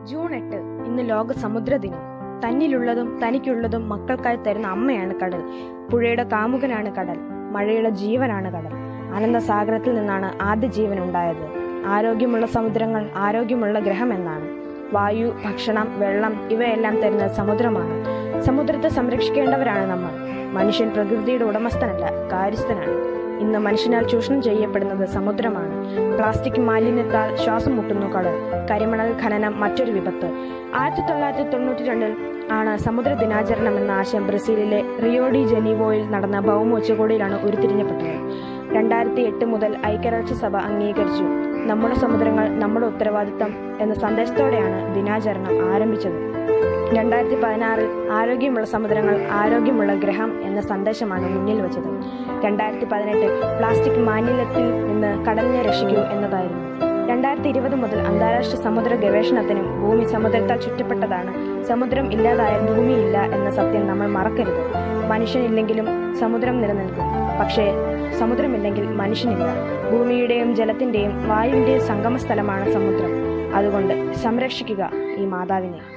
June എട്ട് ഇന്ന് ലോക സമുദ്ര ദിനം തന്നിലുള്ളതും തനിക്കുള്ളതും മക്കൾക്കായി തരുന്ന അമ്മയാണ് കടൽ പുഴയുടെ കാമുകനാണ് കടൽ മഴയുടെ ജീവനാണ് കടൽ അനന്തസാഗരത്തിൽ നിന്നാണ് ആദ്യ ജീവൻ ഉണ്ടായത് ആരോഗ്യമുള്ള സമുദ്രങ്ങൾ ആരോഗ്യമുള്ള ഗ്രഹം എന്നാണ് വായു ഭക്ഷണം വെള്ളം ഇവയെല്ലാം തരുന്നത് സമുദ്രമാണ് സമുദ്രത്തെ സംരക്ഷിക്കേണ്ടവരാണ് നമ്മൾ മനുഷ്യൻ പ്രകൃതിയുടെ ഉടമസ്ഥനല്ല കാര്യസ്ഥനാണ് ഇന്ന് മനുഷ്യനാൽ ചൂഷണം ചെയ്യപ്പെടുന്നത് സമുദ്രമാണ് പ്ലാസ്റ്റിക് മാലിന്യത്താൽ ശ്വാസം മുട്ടുന്നു കടൽ കരിമണൽ ഖനനം മറ്റൊരു വിപത്ത് ആയിരത്തി തൊള്ളായിരത്തി തൊണ്ണൂറ്റി രണ്ടിൽ ആണ് സമുദ്ര ദിനാചരണം എന്ന ആശയം ബ്രസീലിലെ റിയോ ഡി ജനീവോയിൽ നടന്ന ഭൗമ ഉച്ചകോടിയിലാണ് ഉരുത്തിരിഞ്ഞപ്പെട്ടത് രണ്ടായിരത്തി എട്ട് മുതൽ ഐക്യരാഷ്ട്രസഭ അംഗീകരിച്ചു നമ്മുടെ സമുദ്രങ്ങൾ നമ്മുടെ ഉത്തരവാദിത്തം എന്ന സന്ദേശത്തോടെയാണ് ദിനാചരണം ആരംഭിച്ചത് രണ്ടായിരത്തി പതിനാറിൽ ആരോഗ്യമുള്ള സമുദ്രങ്ങൾ ആരോഗ്യമുള്ള ഗ്രഹം എന്ന സന്ദേശമാണ് മുന്നിൽ വെച്ചത് രണ്ടായിരത്തി പതിനെട്ട് പ്ലാസ്റ്റിക് മാലിന്യത്തിൽ നിന്ന് കടലിനെ രക്ഷിക്കൂ എന്നതായിരുന്നു രണ്ടായിരത്തി ഇരുപത് മുതൽ അന്താരാഷ്ട്ര സമുദ്ര ഗവേഷണത്തിനും ഭൂമി സമുദ്രത്താൽ ചുറ്റപ്പെട്ടതാണ് സമുദ്രം ഇല്ലാതായ ഭൂമിയില്ല എന്ന സത്യം നമ്മൾ മറക്കരുത് മനുഷ്യനില്ലെങ്കിലും സമുദ്രം നിലനിൽക്കും പക്ഷേ സമുദ്രമില്ലെങ്കിൽ മനുഷ്യനില്ല ഭൂമിയുടെയും ജലത്തിന്റെയും വായുവിന്റെയും സംഗമ സ്ഥലമാണ് സമുദ്രം അതുകൊണ്ട് സംരക്ഷിക്കുക ഈ മാതാവിനെ